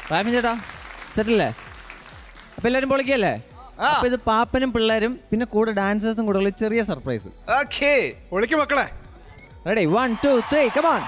റാഫിൻ ചേട്ടാ സെറ്റല്ലേ അപ്പൊ എല്ലാരും പൊളിക്കല്ലേ അപ്പൊ ഇത് പാപ്പനും പിള്ളേരും പിന്നെ കൂടെ ഡാൻസേഴ്സും കൂടെ ഉള്ള ചെറിയ സർപ്രൈസ് ഓക്കേ ഒളിക്ക് മക്കളെ ready one two three come on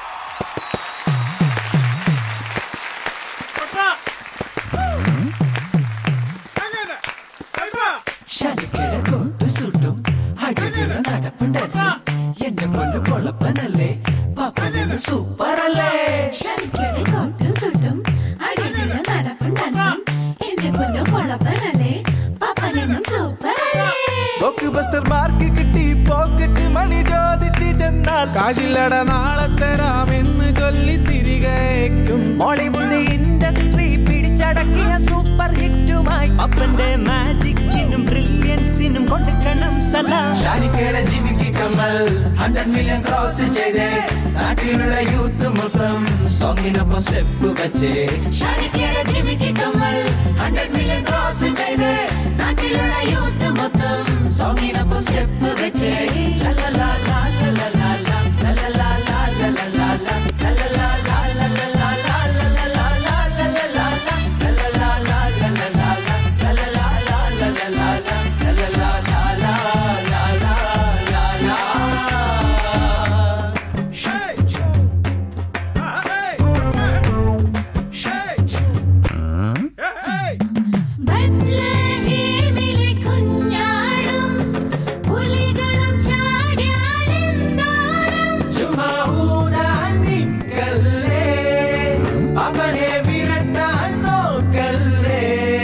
ശനിക്കിഴക്കൊണ്ടു സുട്ടും അടിപൊളി നടപ്പും ഡാൻസും എന്റെ പൊന്നു പൊളപ്പനല്ലേ പാപ്പനെന്ന് സൂപ്പറല്ലേ ശനിക്കിടെ കോട്ടും സുട്ടും അടിയുള്ള നടപ്പും ഡാൻസും എന്റെ പൊന്നു പൊളപ്പനല്ലേ പപ്പനെന്നും സൂപ്പറല്ലേ ബ്ലോക്ക് ബസ്റ്റർ മാർക്ക് കിട്ടി പോക്കറ്റ് മണി ചോദിച്ച് ചെന്നാൽ കാശില്ലട നാളെ തരാമെന്ന് ചൊല്ലി തിരികേക്കും ബോളിവുഡ് ഇൻഡസ്ട്രി പിടിച്ചടക്കിയ സൂപ്പർ ഹിറ്റുമായി അപ്പന്റെ മാജിക്കിനും ബ്രില്യൻസിനും കൊടുക്കണം സലാം ഷാനിക്കയുടെ ജിമിക്ക് കമ്മൽ ഹൺഡ്രഡ് മില്യൺ ക്രോസ് ചെയ്തേ നാട്ടിലുള്ള യൂത്ത് മൊത്തം സോങ്ങിനൊപ്പം സ്റ്റെപ്പ് വെച്ചേ ശനിക്കിടെ ജിമിക്ക് കമ്മൽ ഹൺഡ്രഡ് മില്യൺ ക്രോസ് ചെയ്തേ നാട്ടിലുള്ള യൂത്ത് മൊത്തം സോങ്ങിനൊപ്പം സ്റ്റെപ്പ് വെച്ചേ ലലലാ ലാ ലലലാ ലാ ലലലാ ലാ ലലലാ ലാ ലലലാ ലാ ലലലാ ലാ ലലലാ ലാ ലലലാ ലാ ലലലാ ലാ ലലലാ ലാ ലലലാ ലാ ലലലാ ലാ ലലലാ ലാ ലാ ലാ ലാ ലാ ലാ ബത്ലഹേമിലെ കുഞ്ഞാടും പുലികളും ചാടിയാലെന്തോരം ചുമ്മാ നിക്കല്ലേ അവനെ വിരട്ടാൻ നോക്കല്ലേ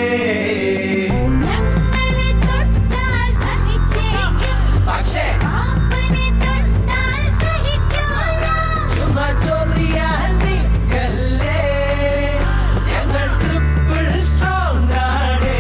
ഞങ്ങളെ തൊട്ടാൽ സഹിച്ചേക്കും പക്ഷേ പാപ്പനെ തൊട്ടാൽ സഹിക്കൂല ചുമ്മാ ചൊറിയാൻ നിക്കല്ലേ ഞങ്ങൾ ട്രിപ്പിൾ സ്ട്രോങ് ആണ്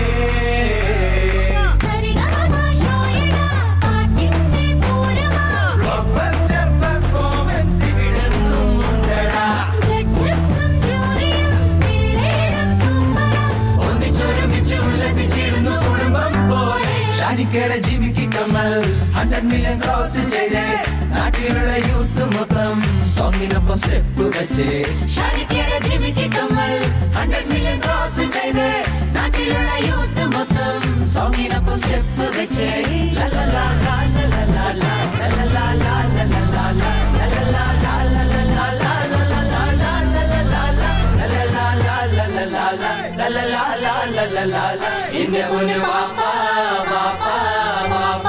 സരിഗമപശോയടാ പാട്ടിന്റെ പൂരമാ ബ്ലോക്ക്ബസ്റ്റർ പെർഫോമൻസ് ഇവിടെന്നും ഉണ്ടടാ ജഡ്ജസും ജൂറിയും പിള്ളേരും സൂപ്പറാ ഒന്നിച്ചൊരുമിച്ച് ഉല്ലസിച്ചിടുന്നു കുടുംബം പോലെ ഷാനിക്കയുടെ ജിമിക്ക് കമ്മൽ ഹൺഡ്രഡ് മില്യൺ ക്രോസ് ചെയ്തേ നാട്ടിലുള്ള യൂത്ത് മൊത്തം സോങ്ങിനൊപ്പം സ്റ്റെപ്പ് വെച്ചേ ഷാനിക്കയുടെ ജിമിക്ക് കമ്മൽ ഹൺഡ്രഡ് മില്യൺ ക്രോസ് ചെയ്തേ നാട്ടിലുള്ള യൂത്ത് മൊത്തം സോങ്ങിനൊപ്പം സ്റ്റെപ്പ് വെച്ചേ ലലലാ ലാ ലലലാ ലാ ലലലാ ലാ ലലലാ ലാ ലലലാ ലാ ലലലാ ലാ ലലലാ ലാ ലലലാ ലാ ലലലാ ലാ ലലലാ ലാ ലലലാ ലാ ലലലാ ലാ എന്റെ പൊന്നു പാപ്പാ പാപ്പാ പാപ്പാ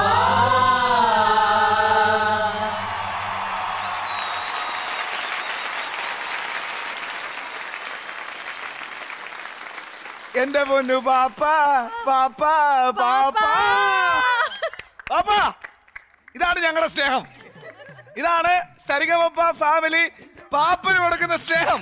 എന്റെ പൊന്നു പാപ്പ പാപ്പ പാപ്പ പാപ്പ ഇതാണ് ഞങ്ങളുടെ സ്നേഹം ഇതാണ് സരിഗമപ്പ ഫാമിലി പാപ്പന് കൊടുക്കുന്ന സ്നേഹം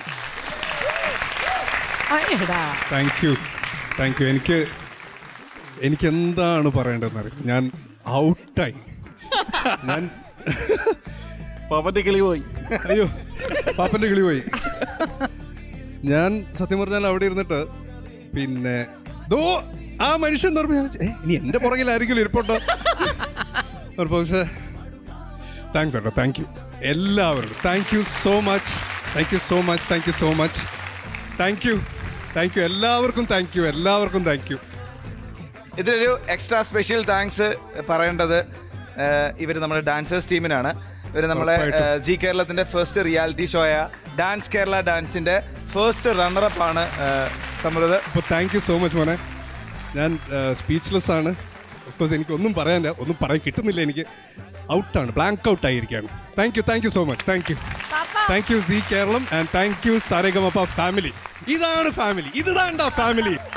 താങ്ക് യു താങ്ക് യു എനിക്ക് എനിക്ക് എന്താണ് പറയേണ്ടതെന്ന് അറിയാം ഞാൻ ഔട്ടായി ഞാൻ പവന്റെ കിളി പോയി അയ്യോ പാപ്പന്റെ കിളി പോയി ഞാൻ സത്യം പറഞ്ഞാൽ അവിടെ ഇരുന്നിട്ട് പിന്നെ ദോ ആ മനുഷ്യൻ എന്ന് പറഞ്ഞാൽ ഞാൻ വിചാരിച്ചു, "ഏ, ഇനി എന്റെ പുറകിലായിരിക്കും ഇരിപ്പുണ്ടോ അപ്പോൾ പക്ഷേ താങ്ക്സ് കേട്ടോ താങ്ക് യു എല്ലാവരോടും thank you so much thank you so much thank you so much thank you thank you എല്ലാവർക്കും താങ്ക് യു എല്ലാവർക്കും താങ്ക് യു ഇതിലൊരു എക്സ്ട്രാ സ്പെഷ്യൽ താങ്ക്സ് പറയേണ്ടത് ഇവർ നമ്മുടെ ഡാൻസേഴ്സ് ടീമിനാണ് ഇവർ നമ്മളെ ഉറപ്പായിട്ടും. ജി കേരളത്തിന്റെ ഫസ്റ്റ് റിയാലിറ്റി ഷോയ ഡാൻസ് കേരള ഡാൻസിന്റെ ഫസ്റ്റ് റണ്ണറപ്പ് ആണ് സമൃദ്ധ അപ്പോൾ താങ്ക് യു സോ മച്ച് മോനെ ഞാൻ സ്പീച്ച്ലെസ് ആണ് ഓഫ്കോഴ്സ് എനിക്ക് ഒന്നും പറയാനില്ല ഒന്നും പറയാൻ കിട്ടുന്നില്ല എനിക്ക് ഔട്ടാണ് ബ്ലാങ്ക് ഔട്ട് ആയിരിക്കുകയാണ് thank you thank you so much thank you thank you Zee Keralam and thank you Saregamapa family ഇതാണ് ഫാമിലി ഇതാണ് ഫാമിലി